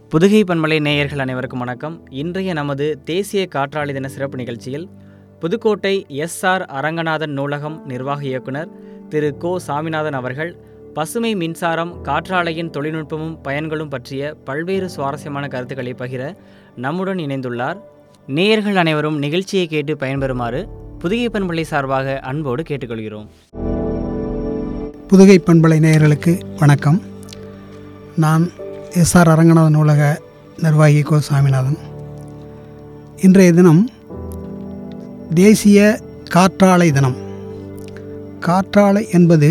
புதுகை பண்பலை நேயர்கள் அனைவருக்கும் வணக்கம் இன்றைய நமது தேசிய காற்றாலை தின சிறப்பு நிகழ்ச்சியில் புதுக்கோட்டை எஸ்ஆர் அரங்கநாதன் நூலகம் நிர்வாக இயக்குனர் திரு கோ சாமிநாதன் அவர்கள் பசுமை மின்சாரம் காற்றாலையின் தொழில்நுட்பமும் பயன்களும் பற்றிய பல்வேறு சுவாரஸ்யமான கருத்துக்களை பகிர நம்முடன் இணைந்துள்ளார் நேயர்கள் அனைவரும் நிகழ்ச்சியை கேட்டு பயன்பெறுமாறு புதுகை பண்பலை சார்பாக அன்போடு கேட்டுக்கொள்கிறோம் புதுகை பண்பலை நேயர்களுக்கு வணக்கம் நான் எஸ்ஆர் அரங்கநாதன் நூலக நிர்வாகி கோ சாமிநாதன் இன்றைய தினம் தேசிய காற்றாலை தினம் காற்றாலை என்பது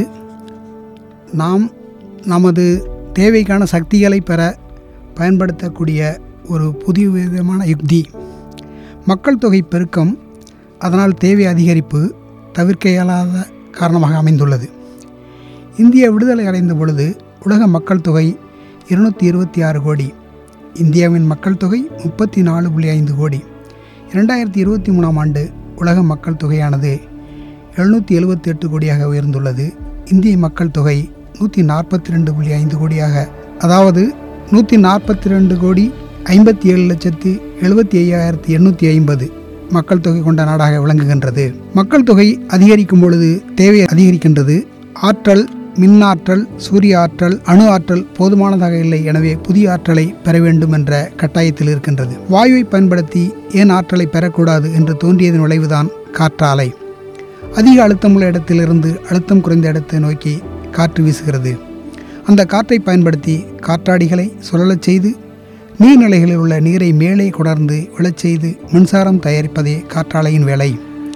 நாம் நமது தேவைக்கான சக்திகளை பெற பயன்படுத்தக்கூடிய ஒரு புதிய விதமான யுக்தி மக்கள் தொகை பெருக்கம் அதனால் தேவை அதிகரிப்பு தவிர்க்க இயலாத காரணமாக அமைந்துள்ளது இந்தியா விடுதலை அடைந்த பொழுது உலக மக்கள் தொகை இருநூற்றி இருபத்தி ஆறு கோடி இந்தியாவின் மக்கள் தொகை முப்பத்தி நாலு புள்ளி ஐந்து கோடி இரண்டாயிரத்தி இருபத்தி மூணாம் ஆண்டு உலக மக்கள் தொகையானது எழுநூற்றி எழுபத்தி எட்டு கோடியாக உயர்ந்துள்ளது இந்திய மக்கள் தொகை நூற்றி நாற்பத்தி ரெண்டு புள்ளி ஐந்து கோடியாக அதாவது நூற்றி நாற்பத்தி ரெண்டு கோடி ஐம்பத்தி ஏழு லட்சத்து எழுபத்தி ஐயாயிரத்தி எண்ணூற்றி ஐம்பது மக்கள் தொகை கொண்ட நாடாக விளங்குகின்றது மக்கள் தொகை அதிகரிக்கும் பொழுது தேவை அதிகரிக்கின்றது ஆற்றல் மின்னாற்றல் சூரிய ஆற்றல் அணு ஆற்றல் போதுமானதாக இல்லை எனவே புதிய ஆற்றலை பெற வேண்டும் என்ற கட்டாயத்தில் இருக்கின்றது வாயுவை பயன்படுத்தி ஏன் ஆற்றலை பெறக்கூடாது என்று தோன்றியதன் விளைவுதான் காற்றாலை அதிக அழுத்தமுள்ள இடத்திலிருந்து அழுத்தம் குறைந்த இடத்தை நோக்கி காற்று வீசுகிறது அந்த காற்றை பயன்படுத்தி காற்றாடிகளை சுழலச் செய்து நீர்நிலைகளில் உள்ள நீரை மேலே கொடர்ந்து விழச் செய்து மின்சாரம் தயாரிப்பதே காற்றாலையின் வேலை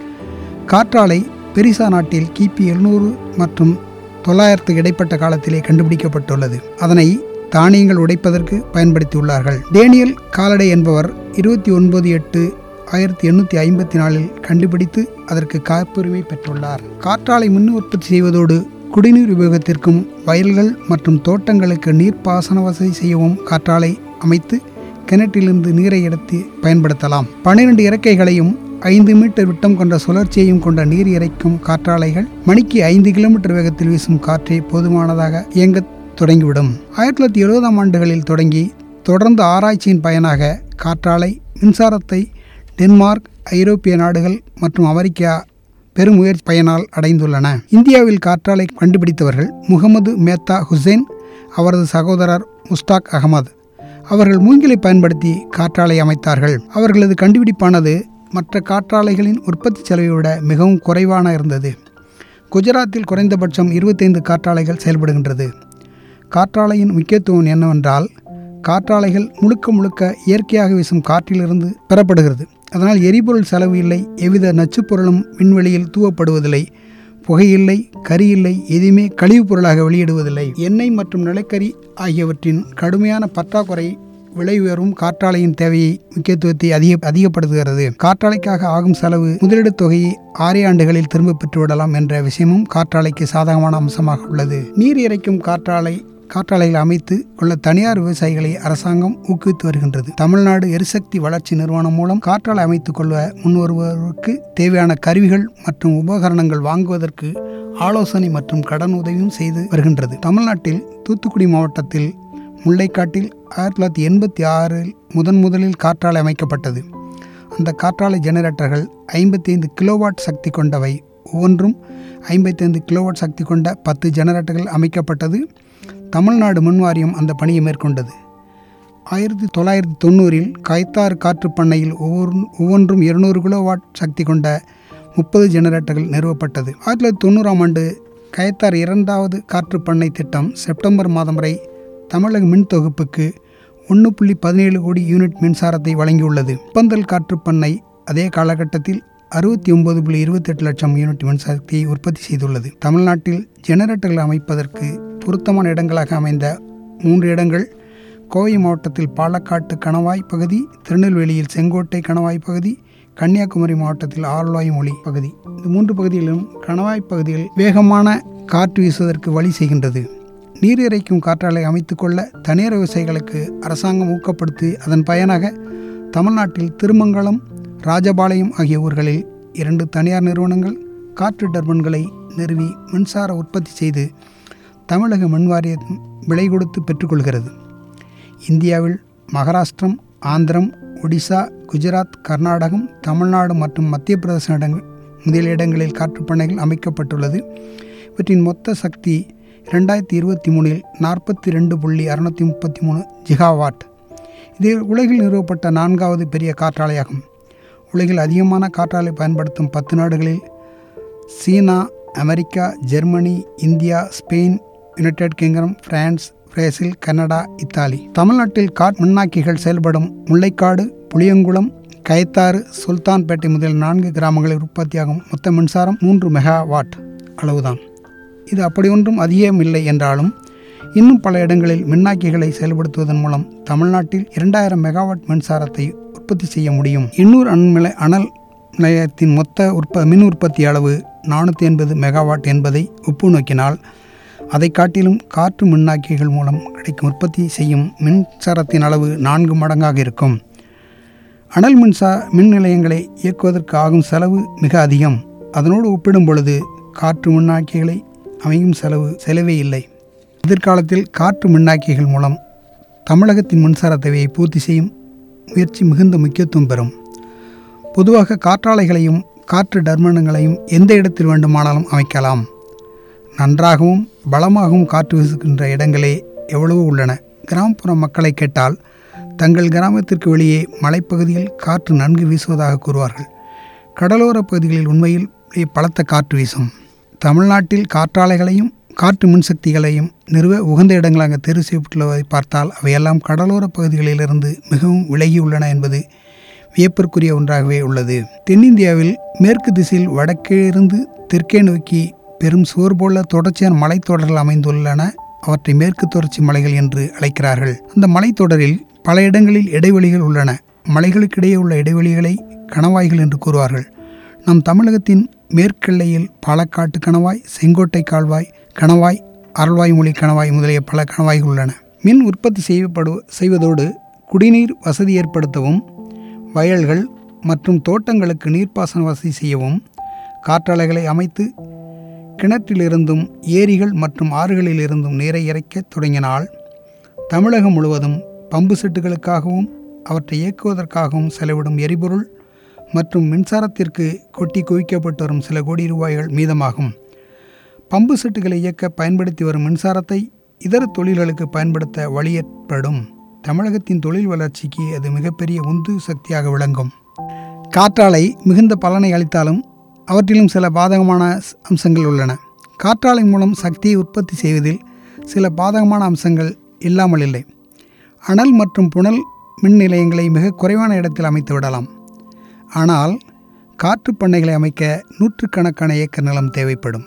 காற்றாலை பெரிசா நாட்டில் கிபி எழுநூறு மற்றும் தொள்ளாயிரத்துக்கு இடைப்பட்ட காலத்திலே கண்டுபிடிக்கப்பட்டுள்ளது அதனை தானியங்கள் உடைப்பதற்கு பயன்படுத்தியுள்ளார்கள் டேனியல் காலடை என்பவர் இருபத்தி ஒன்பது எட்டு ஆயிரத்தி எண்ணூற்றி ஐம்பத்தி நாலில் கண்டுபிடித்து அதற்கு காப்புரிமை பெற்றுள்ளார் காற்றாலை மின் உற்பத்தி செய்வதோடு குடிநீர் உபயோகத்திற்கும் வயல்கள் மற்றும் தோட்டங்களுக்கு நீர்ப்பாசன வசதி செய்யவும் காற்றாலை அமைத்து கிணற்றிலிருந்து நீரை எடுத்து பயன்படுத்தலாம் பன்னிரண்டு இறக்கைகளையும் ஐந்து மீட்டர் விட்டம் கொண்ட சுழற்சியையும் கொண்ட நீர் இறைக்கும் காற்றாலைகள் மணிக்கு ஐந்து கிலோமீட்டர் வேகத்தில் வீசும் காற்றே போதுமானதாக இயங்கத் தொடங்கிவிடும் ஆயிரத்தி தொள்ளாயிரத்தி எழுபதாம் ஆண்டுகளில் தொடங்கி தொடர்ந்து ஆராய்ச்சியின் பயனாக காற்றாலை மின்சாரத்தை டென்மார்க் ஐரோப்பிய நாடுகள் மற்றும் அமெரிக்கா பெருமுயற்சி பயனால் அடைந்துள்ளன இந்தியாவில் காற்றாலை கண்டுபிடித்தவர்கள் முகமது மேத்தா ஹுசேன் அவரது சகோதரர் முஸ்டாக் அகமது அவர்கள் மூங்கிலை பயன்படுத்தி காற்றாலை அமைத்தார்கள் அவர்களது கண்டுபிடிப்பானது மற்ற காற்றாலைகளின் உற்பத்தி செலவை விட மிகவும் குறைவான இருந்தது குஜராத்தில் குறைந்தபட்சம் இருபத்தைந்து காற்றாலைகள் செயல்படுகின்றது காற்றாலையின் முக்கியத்துவம் என்னவென்றால் காற்றாலைகள் முழுக்க முழுக்க இயற்கையாக வீசும் காற்றிலிருந்து பெறப்படுகிறது அதனால் எரிபொருள் செலவு இல்லை எவ்வித நச்சுப் பொருளும் விண்வெளியில் தூவப்படுவதில்லை புகையில்லை கரி இல்லை எதுவுமே கழிவுப் பொருளாக வெளியிடுவதில்லை எண்ணெய் மற்றும் நிலக்கரி ஆகியவற்றின் கடுமையான பற்றாக்குறை விலை உயர்வும் காற்றாலையின் தேவையை முக்கியத்துவத்தை அதிக அதிகப்படுத்துகிறது காற்றாலைக்காக ஆகும் செலவு முதலீடு தொகையை ஆறே ஆண்டுகளில் திரும்ப பெற்றுவிடலாம் என்ற விஷயமும் காற்றாலைக்கு சாதகமான அம்சமாக உள்ளது நீர் இறைக்கும் காற்றாலை காற்றாலைகள் அமைத்து கொள்ள தனியார் விவசாயிகளை அரசாங்கம் ஊக்குவித்து வருகின்றது தமிழ்நாடு எரிசக்தி வளர்ச்சி நிறுவனம் மூலம் காற்றாலை அமைத்துக் கொள்ள முன்வருவதற்கு தேவையான கருவிகள் மற்றும் உபகரணங்கள் வாங்குவதற்கு ஆலோசனை மற்றும் கடன் உதவியும் செய்து வருகின்றது தமிழ்நாட்டில் தூத்துக்குடி மாவட்டத்தில் முல்லைக்காட்டில் ஆயிரத்தி தொள்ளாயிரத்தி எண்பத்தி ஆறில் முதன் முதலில் காற்றாலை அமைக்கப்பட்டது அந்த காற்றாலை ஜெனரேட்டர்கள் ஐம்பத்தி ஐந்து கிலோவாட் சக்தி கொண்டவை ஒவ்வொன்றும் ஐம்பத்தைந்து கிலோவாட் சக்தி கொண்ட பத்து ஜெனரேட்டர்கள் அமைக்கப்பட்டது தமிழ்நாடு மின்வாரியம் அந்த பணியை மேற்கொண்டது ஆயிரத்தி தொள்ளாயிரத்தி தொண்ணூறில் கைத்தாறு காற்று பண்ணையில் ஒவ்வொரு ஒவ்வொன்றும் இருநூறு கிலோவாட் சக்தி கொண்ட முப்பது ஜெனரேட்டர்கள் நிறுவப்பட்டது ஆயிரத்தி தொள்ளாயிரத்தி தொண்ணூறாம் ஆண்டு கயத்தார் இரண்டாவது காற்று பண்ணை திட்டம் செப்டம்பர் மாதம் வரை தமிழக மின் தொகுப்புக்கு ஒன்று புள்ளி பதினேழு கோடி யூனிட் மின்சாரத்தை வழங்கியுள்ளது பந்தல் காற்று பண்ணை அதே காலகட்டத்தில் அறுபத்தி ஒன்பது புள்ளி இருபத்தெட்டு லட்சம் யூனிட் மின்சக்தியை உற்பத்தி செய்துள்ளது தமிழ்நாட்டில் ஜெனரேட்டர்கள் அமைப்பதற்கு பொருத்தமான இடங்களாக அமைந்த மூன்று இடங்கள் கோவை மாவட்டத்தில் பாலக்காட்டு கணவாய் பகுதி திருநெல்வேலியில் செங்கோட்டை கணவாய் பகுதி கன்னியாகுமரி மாவட்டத்தில் ஆழ்வாய் மொழி பகுதி இந்த மூன்று பகுதிகளிலும் கணவாய் பகுதியில் வேகமான காற்று வீசுவதற்கு வழி செய்கின்றது நீர் இறைக்கும் காற்றாலை அமைத்துக்கொள்ள தனியார் விவசாயிகளுக்கு அரசாங்கம் ஊக்கப்படுத்தி அதன் பயனாக தமிழ்நாட்டில் திருமங்கலம் ராஜபாளையம் ஆகிய ஊர்களில் இரண்டு தனியார் நிறுவனங்கள் காற்று டர்பன்களை நிறுவி மின்சார உற்பத்தி செய்து தமிழக மின்வாரியம் விலை கொடுத்து பெற்றுக்கொள்கிறது இந்தியாவில் மகாராஷ்டிரம் ஆந்திரம் ஒடிசா குஜராத் கர்நாடகம் தமிழ்நாடு மற்றும் மத்திய பிரதேச இடங்கள் முதலிய இடங்களில் காற்றுப்பண்ணைகள் அமைக்கப்பட்டுள்ளது இவற்றின் மொத்த சக்தி ரெண்டாயிரத்தி இருபத்தி மூணில் நாற்பத்தி ரெண்டு புள்ளி அறுநூற்றி முப்பத்தி மூணு ஜிகாவாட் இது உலகில் நிறுவப்பட்ட நான்காவது பெரிய காற்றாலையாகும் உலகில் அதிகமான காற்றாலை பயன்படுத்தும் பத்து நாடுகளில் சீனா America Germany India Spain United Kingdom France Brazil Canada Italy தமிழ்நாட்டில் காட் மின்னாக்கிகள் செயல்படும் முல்லைக்காடு புளியங்குளம் கயத்தாறு சுல்தான்பேட்டை முதல் நான்கு கிராமங்களில் உற்பத்தியாகும் மொத்த மின்சாரம் மூன்று மெகா வாட் அளவுதான் இது அப்படி ஒன்றும் அதிகம் இல்லை என்றாலும் இன்னும் பல இடங்களில் மின்னாக்கிகளை செயல்படுத்துவதன் மூலம் தமிழ்நாட்டில் இரண்டாயிரம் மெகாவாட் மின்சாரத்தை உற்பத்தி செய்ய முடியும் எண்ணூர் அண்நிலை அனல் நிலையத்தின் மொத்த உற்ப மின் உற்பத்தி அளவு நானூற்றி எண்பது மெகாவாட் என்பதை ஒப்பு நோக்கினால் அதை காட்டிலும் காற்று மின்னாக்கிகள் மூலம் கிடைக்கும் உற்பத்தி செய்யும் மின்சாரத்தின் அளவு நான்கு மடங்காக இருக்கும் அனல் மின்சா மின் நிலையங்களை இயக்குவதற்கு ஆகும் செலவு மிக அதிகம் அதனோடு ஒப்பிடும் பொழுது காற்று மின்னாக்கிகளை அமையும் செலவு செலவே இல்லை எதிர்காலத்தில் காற்று மின்னாக்கிகள் மூலம் தமிழகத்தின் மின்சார தேவையை பூர்த்தி செய்யும் முயற்சி மிகுந்த முக்கியத்துவம் பெறும் பொதுவாக காற்றாலைகளையும் காற்று டர்மனங்களையும் எந்த இடத்தில் வேண்டுமானாலும் அமைக்கலாம் நன்றாகவும் பலமாகவும் காற்று வீசுகின்ற இடங்களே எவ்வளவோ உள்ளன கிராமப்புற மக்களை கேட்டால் தங்கள் கிராமத்திற்கு வெளியே மலைப்பகுதியில் காற்று நன்கு வீசுவதாக கூறுவார்கள் கடலோர பகுதிகளில் உண்மையில் பலத்த காற்று வீசும் தமிழ்நாட்டில் காற்றாலைகளையும் காற்று மின்சக்திகளையும் நிறுவ உகந்த இடங்களாக தேர்வு செய்யப்பட்டுள்ளதை பார்த்தால் அவையெல்லாம் கடலோர பகுதிகளிலிருந்து மிகவும் விலகியுள்ளன என்பது வியப்பிற்குரிய ஒன்றாகவே உள்ளது தென்னிந்தியாவில் மேற்கு திசையில் வடக்கே இருந்து தெற்கே நோக்கி பெரும் சுவர் போல தொடர்ச்சியான மலைத்தொடர்கள் அமைந்துள்ளன அவற்றை மேற்கு தொடர்ச்சி மலைகள் என்று அழைக்கிறார்கள் அந்த மலைத்தொடரில் பல இடங்களில் இடைவெளிகள் உள்ளன மலைகளுக்கிடையே உள்ள இடைவெளிகளை கணவாய்கள் என்று கூறுவார்கள் நம் தமிழகத்தின் மேற்கெல்லையில் பாலக்காட்டு கணவாய் செங்கோட்டை கால்வாய் கணவாய் அருள்வாய்மொழி கணவாய் முதலிய பல கணவாய்கள் உள்ளன மின் உற்பத்தி செய்யப்படு செய்வதோடு குடிநீர் வசதி ஏற்படுத்தவும் வயல்கள் மற்றும் தோட்டங்களுக்கு நீர்ப்பாசன வசதி செய்யவும் காற்றாலைகளை அமைத்து கிணற்றிலிருந்தும் ஏரிகள் மற்றும் ஆறுகளிலிருந்தும் நீரை இறைக்க தொடங்கினால் தமிழகம் முழுவதும் பம்பு செட்டுகளுக்காகவும் அவற்றை இயக்குவதற்காகவும் செலவிடும் எரிபொருள் மற்றும் மின்சாரத்திற்கு கொட்டி குவிக்கப்பட்டு வரும் சில கோடி ரூபாய்கள் மீதமாகும் பம்பு செட்டுகளை இயக்க பயன்படுத்தி வரும் மின்சாரத்தை இதர தொழில்களுக்கு பயன்படுத்த வழி ஏற்படும் தமிழகத்தின் தொழில் வளர்ச்சிக்கு அது மிகப்பெரிய உந்து சக்தியாக விளங்கும் காற்றாலை மிகுந்த பலனை அளித்தாலும் அவற்றிலும் சில பாதகமான அம்சங்கள் உள்ளன காற்றாலை மூலம் சக்தியை உற்பத்தி செய்வதில் சில பாதகமான அம்சங்கள் இல்லாமல் இல்லை அனல் மற்றும் புனல் மின் நிலையங்களை மிக குறைவான இடத்தில் அமைத்து விடலாம் ஆனால் காற்று பண்ணைகளை அமைக்க நூற்றுக்கணக்கான ஏக்கர் நிலம் தேவைப்படும்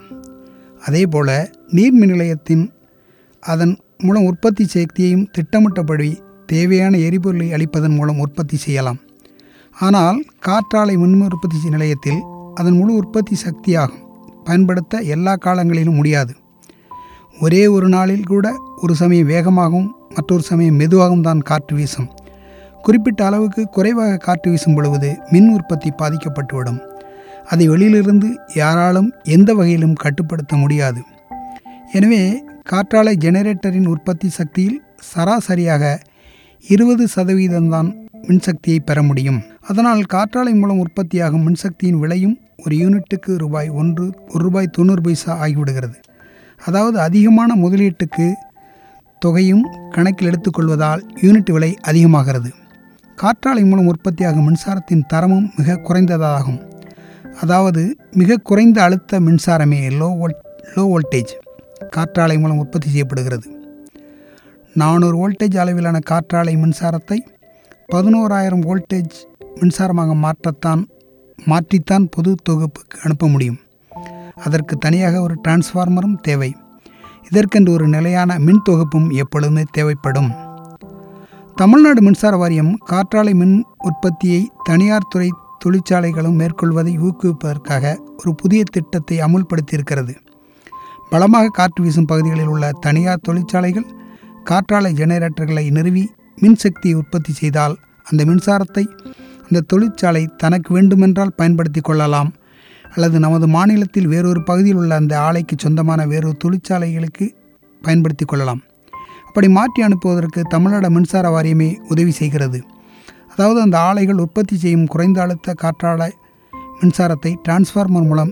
அதேபோல நீர் மின் நிலையத்தின் அதன் மூலம் உற்பத்தி சக்தியையும் திட்டமிட்டபடி தேவையான எரிபொருளை அளிப்பதன் மூலம் உற்பத்தி செய்யலாம் ஆனால் காற்றாலை மின் உற்பத்தி நிலையத்தில் அதன் முழு உற்பத்தி சக்தியாகும் பயன்படுத்த எல்லா காலங்களிலும் முடியாது ஒரே ஒரு நாளில் கூட ஒரு சமயம் வேகமாகவும் மற்றொரு சமயம் மெதுவாகவும் தான் காற்று வீசும் குறிப்பிட்ட அளவுக்கு குறைவாக காற்று வீசும் பொழுது மின் உற்பத்தி பாதிக்கப்பட்டுவிடும் அதை வெளியிலிருந்து யாராலும் எந்த வகையிலும் கட்டுப்படுத்த முடியாது எனவே காற்றாலை ஜெனரேட்டரின் உற்பத்தி சக்தியில் சராசரியாக இருபது சதவீதம்தான் மின்சக்தியை பெற முடியும் அதனால் காற்றாலை மூலம் உற்பத்தியாகும் மின்சக்தியின் விலையும் ஒரு யூனிட்டுக்கு ரூபாய் ஒன்று ஒரு ரூபாய் தொண்ணூறு பைசா ஆகிவிடுகிறது அதாவது அதிகமான முதலீட்டுக்கு தொகையும் கணக்கில் எடுத்துக்கொள்வதால் யூனிட் விலை அதிகமாகிறது காற்றாலை மூலம் உற்பத்தியாகும் மின்சாரத்தின் தரமும் மிக குறைந்ததாகும் அதாவது மிக குறைந்த அழுத்த மின்சாரமே லோ வோல்ட் லோ வோல்டேஜ் காற்றாலை மூலம் உற்பத்தி செய்யப்படுகிறது நானூறு வோல்டேஜ் அளவிலான காற்றாலை மின்சாரத்தை பதினோராயிரம் வோல்டேஜ் மின்சாரமாக மாற்றத்தான் மாற்றித்தான் பொது தொகுப்புக்கு அனுப்ப முடியும் அதற்கு தனியாக ஒரு டிரான்ஸ்ஃபார்மரும் தேவை இதற்கென்று ஒரு நிலையான மின் தொகுப்பும் எப்பொழுதுமே தேவைப்படும் தமிழ்நாடு மின்சார வாரியம் காற்றாலை மின் உற்பத்தியை தனியார் துறை தொழிற்சாலைகளும் மேற்கொள்வதை ஊக்குவிப்பதற்காக ஒரு புதிய திட்டத்தை அமுல்படுத்தியிருக்கிறது பலமாக காற்று வீசும் பகுதிகளில் உள்ள தனியார் தொழிற்சாலைகள் காற்றாலை ஜெனரேட்டர்களை நிறுவி மின்சக்தியை உற்பத்தி செய்தால் அந்த மின்சாரத்தை அந்த தொழிற்சாலை தனக்கு வேண்டுமென்றால் பயன்படுத்தி கொள்ளலாம் அல்லது நமது மாநிலத்தில் வேறொரு பகுதியில் உள்ள அந்த ஆலைக்கு சொந்தமான வேறொரு தொழிற்சாலைகளுக்கு பயன்படுத்தி கொள்ளலாம் அப்படி மாற்றி அனுப்புவதற்கு தமிழ்நாடு மின்சார வாரியமே உதவி செய்கிறது அதாவது அந்த ஆலைகள் உற்பத்தி செய்யும் குறைந்த அழுத்த காற்றாலை மின்சாரத்தை டிரான்ஸ்ஃபார்மர் மூலம்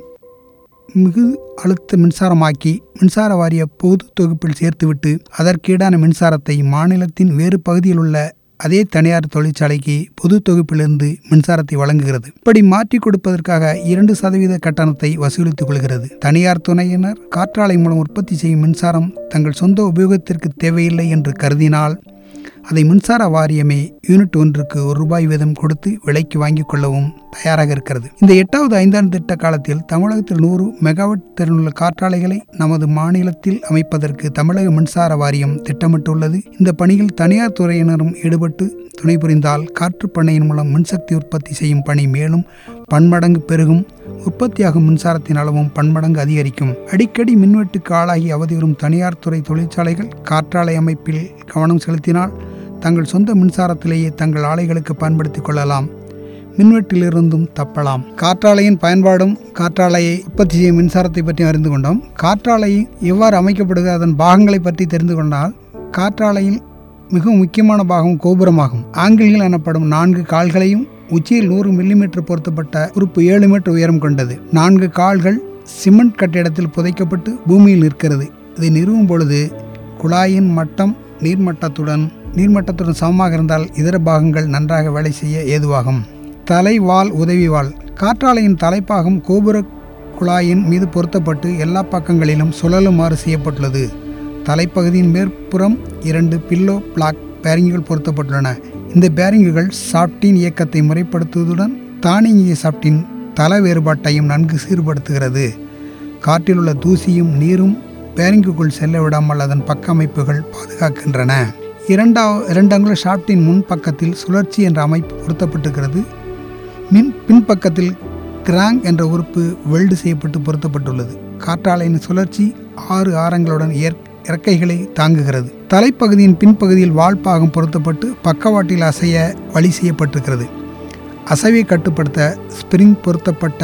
மிகு அழுத்த மின்சாரமாக்கி மின்சார வாரிய பொது தொகுப்பில் சேர்த்துவிட்டு அதற்கீடான மின்சாரத்தை மாநிலத்தின் வேறு பகுதியில் உள்ள அதே தனியார் தொழிற்சாலைக்கு பொது தொகுப்பிலிருந்து மின்சாரத்தை வழங்குகிறது இப்படி மாற்றி கொடுப்பதற்காக இரண்டு சதவீத கட்டணத்தை வசூலித்துக் கொள்கிறது தனியார் துணையினர் காற்றாலை மூலம் உற்பத்தி செய்யும் மின்சாரம் தங்கள் சொந்த உபயோகத்திற்கு தேவையில்லை என்று கருதினால் அதை மின்சார வாரியமே யூனிட் ஒன்றுக்கு ஒரு ரூபாய் வீதம் கொடுத்து விலைக்கு வாங்கிக் கொள்ளவும் தயாராக இருக்கிறது இந்த எட்டாவது ஐந்தாண்டு திட்ட காலத்தில் தமிழகத்தில் நூறு மெகாவாட் திறனுள்ள காற்றாலைகளை நமது மாநிலத்தில் அமைப்பதற்கு தமிழக மின்சார வாரியம் திட்டமிட்டுள்ளது இந்த பணியில் தனியார் துறையினரும் ஈடுபட்டு துணை புரிந்தால் காற்று பண்ணையின் மூலம் மின்சக்தி உற்பத்தி செய்யும் பணி மேலும் பன்மடங்கு பெருகும் உற்பத்தியாகும் மின்சாரத்தின் அளவும் பன்மடங்கு அதிகரிக்கும் அடிக்கடி மின்வெட்டுக்கு ஆளாகி அவதிவரும் தனியார் துறை தொழிற்சாலைகள் காற்றாலை அமைப்பில் கவனம் செலுத்தினால் தங்கள் சொந்த மின்சாரத்திலேயே தங்கள் ஆலைகளுக்கு பயன்படுத்திக் கொள்ளலாம் மின்வெட்டிலிருந்தும் தப்பலாம் காற்றாலையின் பயன்பாடும் காற்றாலையை உற்பத்தி செய்யும் மின்சாரத்தை பற்றி அறிந்து கொண்டோம் காற்றாலை எவ்வாறு அமைக்கப்படுகிறது அதன் பாகங்களை பற்றி தெரிந்து கொண்டால் காற்றாலையில் மிகவும் முக்கியமான பாகம் கோபுரமாகும் ஆங்கிலில் எனப்படும் நான்கு கால்களையும் உச்சியில் நூறு மில்லிமீட்டர் பொருத்தப்பட்ட உறுப்பு ஏழு மீட்டர் உயரம் கொண்டது நான்கு கால்கள் சிமெண்ட் கட்டிடத்தில் புதைக்கப்பட்டு பூமியில் நிற்கிறது இதை நிறுவும் பொழுது குழாயின் மட்டம் நீர்மட்டத்துடன் நீர்மட்டத்துடன் சமமாக இருந்தால் இதர பாகங்கள் நன்றாக வேலை செய்ய ஏதுவாகும் தலைவால் உதவிவால் காற்றாலையின் தலைப்பாகம் கோபுர குழாயின் மீது பொருத்தப்பட்டு எல்லா பக்கங்களிலும் சுழலுமாறு செய்யப்பட்டுள்ளது தலைப்பகுதியின் மேற்புறம் இரண்டு பில்லோ பிளாக் பேரிங்குகள் பொருத்தப்பட்டுள்ளன இந்த பேரிங்குகள் சாப்டின் இயக்கத்தை முறைப்படுத்துவதுடன் தானியங்கிய சாப்டின் தள வேறுபாட்டையும் நன்கு சீர்படுத்துகிறது காற்றில் உள்ள தூசியும் நீரும் பேரிங்குக்குள் செல்ல விடாமல் அதன் பக்க அமைப்புகள் பாதுகாக்கின்றன இரண்டாவது இரண்டு அங்குல ஷாப்டின் முன் பக்கத்தில் சுழற்சி என்ற அமைப்பு பொருத்தப்பட்டிருக்கிறது மின் பின்பக்கத்தில் கிராங் என்ற உறுப்பு வெல்டு செய்யப்பட்டு பொருத்தப்பட்டுள்ளது காற்றாலையின் சுழற்சி ஆறு ஆரங்களுடன் ஏற் இறக்கைகளை தாங்குகிறது தலைப்பகுதியின் பின்பகுதியில் வால்பாகம் பொருத்தப்பட்டு பக்கவாட்டில் அசைய வழி செய்யப்பட்டிருக்கிறது அசைவை கட்டுப்படுத்த ஸ்பிரிங் பொருத்தப்பட்ட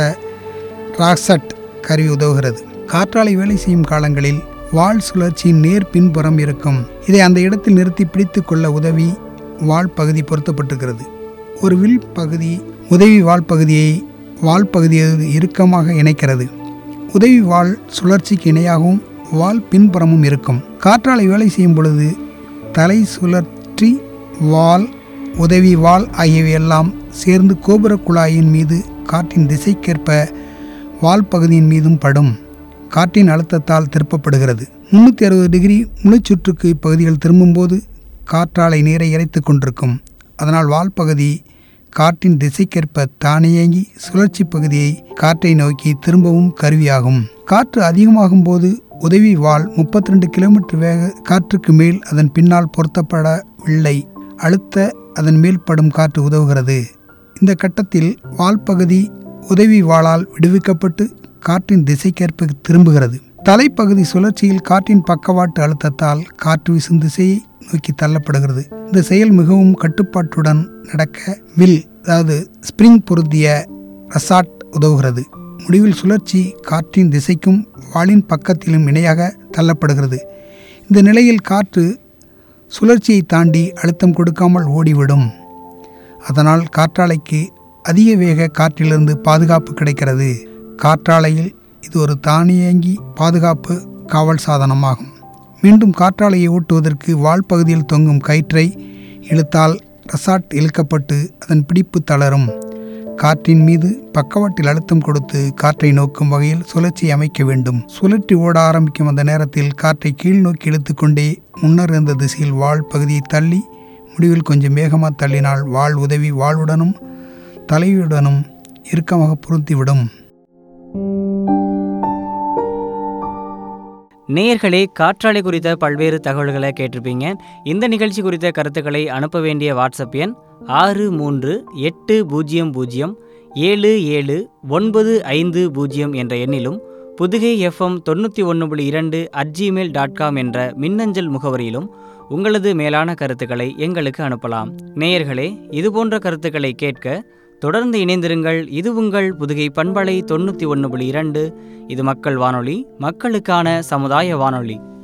ராக்சட் கருவி உதவுகிறது காற்றாலை வேலை செய்யும் காலங்களில் வால் சுழற்சியின் நேர் பின்புறம் இருக்கும் இதை அந்த இடத்தில் நிறுத்தி பிடித்து கொள்ள உதவி வால் பகுதி பொருத்தப்பட்டிருக்கிறது ஒரு வில் பகுதி உதவி வால் பகுதியை வால் பகுதியை இறுக்கமாக இணைக்கிறது உதவி வால் சுழற்சிக்கு இணையாகவும் வால் பின்புறமும் இருக்கும் காற்றாலை வேலை செய்யும் பொழுது தலை சுழற்றி வால் உதவி வால் ஆகியவை எல்லாம் சேர்ந்து கோபுர குழாயின் மீது காற்றின் திசைக்கேற்ப வால் பகுதியின் மீதும் படும் காற்றின் அழுத்தத்தால் திருப்பப்படுகிறது முன்னூற்றி அறுபது டிகிரி முழுச்சுற்றுக்கு இப்பகுதிகள் திரும்பும்போது காற்றாலை நீரை இறைத்து கொண்டிருக்கும் அதனால் வால் பகுதி காற்றின் திசைக்கேற்ப தானியங்கி சுழற்சி பகுதியை காற்றை நோக்கி திரும்பவும் கருவியாகும் காற்று அதிகமாகும் போது உதவி வால் முப்பத்தி ரெண்டு கிலோமீட்டர் வேக காற்றுக்கு மேல் அதன் பின்னால் பொருத்தப்படவில்லை அழுத்த அதன் மேல் படும் காற்று உதவுகிறது இந்த கட்டத்தில் வால் பகுதி உதவி வாளால் விடுவிக்கப்பட்டு காற்றின் திசைக்கேற்ப திரும்புகிறது தலைப்பகுதி சுழற்சியில் காற்றின் பக்கவாட்டு அழுத்தத்தால் காற்று வீசும் திசையை நோக்கி தள்ளப்படுகிறது இந்த செயல் மிகவும் கட்டுப்பாட்டுடன் நடக்க வில் அதாவது ஸ்ப்ரிங் பொருத்திய ரசாட் உதவுகிறது முடிவில் சுழற்சி காற்றின் திசைக்கும் வாளின் பக்கத்திலும் இணையாக தள்ளப்படுகிறது இந்த நிலையில் காற்று சுழற்சியை தாண்டி அழுத்தம் கொடுக்காமல் ஓடிவிடும் அதனால் காற்றாலைக்கு அதிக வேக காற்றிலிருந்து பாதுகாப்பு கிடைக்கிறது காற்றாலையில் இது ஒரு தானியங்கி பாதுகாப்பு காவல் சாதனமாகும் மீண்டும் காற்றாலையை ஓட்டுவதற்கு வால் பகுதியில் தொங்கும் கயிற்றை இழுத்தால் ரசாட் இழுக்கப்பட்டு அதன் பிடிப்பு தளரும் காற்றின் மீது பக்கவாட்டில் அழுத்தம் கொடுத்து காற்றை நோக்கும் வகையில் சுழற்சி அமைக்க வேண்டும் சுழற்றி ஓட ஆரம்பிக்கும் அந்த நேரத்தில் காற்றை கீழ் நோக்கி இழுத்துக்கொண்டே முன்னர் இருந்த திசையில் வால் பகுதியை தள்ளி முடிவில் கொஞ்சம் வேகமாக தள்ளினால் வால் உதவி வாளுடனும் தலையுடனும் இறுக்கமாக பொருத்திவிடும் நேயர்களே காற்றாலை குறித்த பல்வேறு தகவல்களை கேட்டிருப்பீங்க இந்த நிகழ்ச்சி குறித்த கருத்துக்களை அனுப்ப வேண்டிய வாட்ஸ்அப் எண் ஆறு மூன்று எட்டு பூஜ்ஜியம் பூஜ்ஜியம் ஏழு ஏழு ஒன்பது ஐந்து பூஜ்ஜியம் என்ற எண்ணிலும் புதுகை எஃப்எம் தொண்ணூற்றி ஒன்று புள்ளி இரண்டு அட் ஜிமெயில் டாட் காம் என்ற மின்னஞ்சல் முகவரியிலும் உங்களது மேலான கருத்துக்களை எங்களுக்கு அனுப்பலாம் நேயர்களே இதுபோன்ற கருத்துக்களை கேட்க தொடர்ந்து இணைந்திருங்கள் இது உங்கள் புதுகை பண்பலை தொண்ணூற்றி ஒன்று புள்ளி இரண்டு இது மக்கள் வானொலி மக்களுக்கான சமுதாய வானொலி